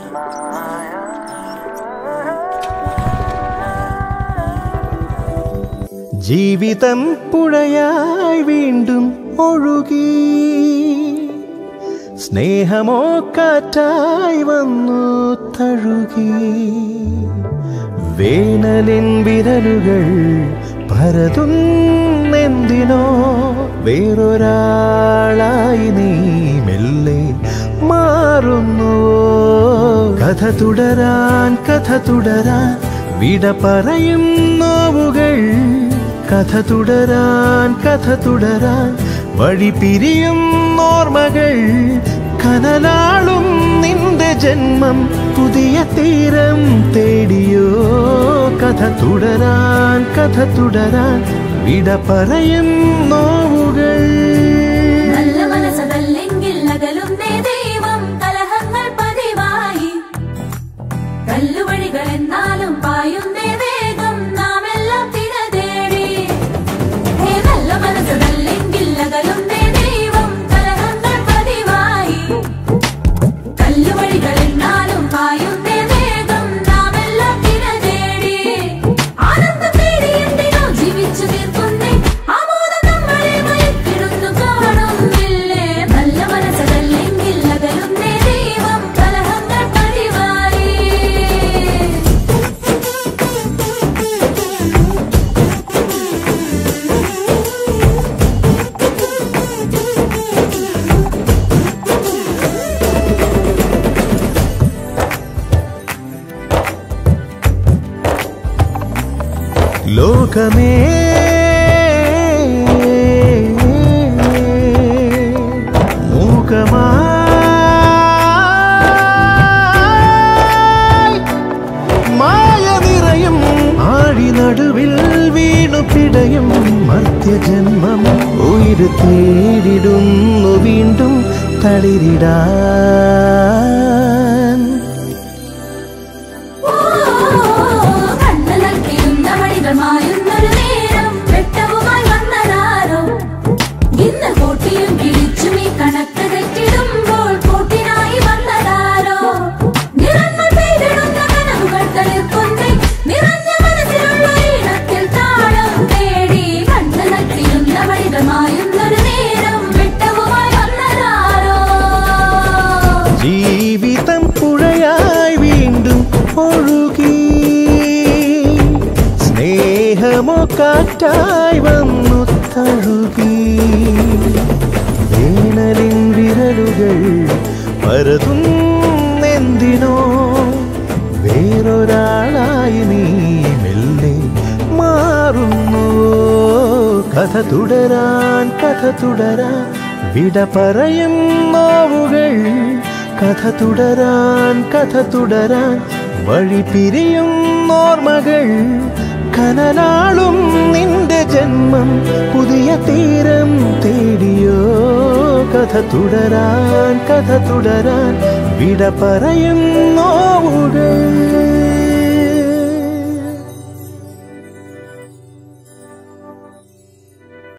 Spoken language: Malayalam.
ജീവിതം പുഴയായി വീണ്ടും ഒഴുകി സ്നേഹമോ കാറ്റായി വന്നു തഴുകി വേനലിൻ വിരലുകൾ പരതുന്നെന്തിനോ വേറൊരാളായി നീ മെല്ലെ മാറുന്നുവോ കഥ തുടരാൻ കഥ തുടരാൻ വിട പറയും നോവുകൾ കഥ തുടരാൻ കഥ തുടരാൻ വഴി പിരിയും ഓർമ്മകൾ കനലാളും നിന്റെ ജന്മം പുതിയ തീരം തേടിയോ കഥ തുടരാൻ കഥ തുടരാൻ വിട പറയും നോവുകൾ നല്ല മനസ്സതല്ലെങ്കിൽ അകലുന്നേ ദൈവം കലഹങ്ങൾ പതിവായി കല്ലുവഴികൾ എന്നാലും പായുന്നേ വേഗം നാം എല്ലാം തിര തേടി ഹേ നല്ല മനസ്സതല്ലെങ്കിൽ അകലുന്നേ ദൈവം കലഹങ്ങൾ പതിവായി കല്ലുവഴികൾ എന്നാലും പായുന്നേ വേഗം നാം എല്ലാം തിര തേടി ആനന്ദം തേടി എന്തിനോ ജീവിച്ചു തീർക്കുന്നേ ആമോദം നമ്മളെ മയക്കിടുന്നു കാണുന്നില്ലേ നല്ല മനസ്സതല്ലെങ്കിൽ അകലുന്നേ ദൈവം കലഹങ്ങൾ പതിവായി ലോകമേ മൂകമായി മായ നിറയും ആഴി നടുവിൽ വീണു പിടയും മർത്യജന്മം ഉയിര് തേടിടുന്നു വീണ്ടും തളിരിടാൻ കണ്ണലക്കിടുന്ന വഴികൾ മായുന്നൊരു നേരം വെട്ടവുമായി വന്നതാരോ ഇന്ന് കോട്ടിയും കിഴിച്ചും ഈ കണക്ക് തെറ്റിടുമ്പോൾ കൂട്ടിനായി വന്നതാരോ നിറങ്ങൾ പെയ്തിടുന്ന കനവുകൾ തളിർക്കൊന്നേ നിറഞ്ഞ മനസ്സിലുള്ള ഈണത്തിൽ താളം തേടി കണ്ണലക്കിടുന്ന വഴികൾ മായുന്നൊരു നേരം വെട്ടവുമായി വന്നതാരോ ജീവിതം പുഴയായി വീണ്ടും ഒഴുകി സ്നേഹമോ കാറ്റായി വന്നു തഴുകി വേനലിൻ വിരലുകൾ പരതുന്നെന്തിനോ വേറൊരാളായി നീ മെല്ലെ മാറുന്നു കഥ തുടരാൻ കഥ തുടരാൻ വിട പറയും നോവുകൾ കഥ തുടരാൻ കഥ തുടരാൻ വഴി പിരിയും ഓർമ്മകൾ കനലാളും നിന്റെ ജന്മം പുതിയ തീരം തേടിയോ കഥ തുടരാൻ കഥ തുടരാൻ വിട പറയും നോവുകൾ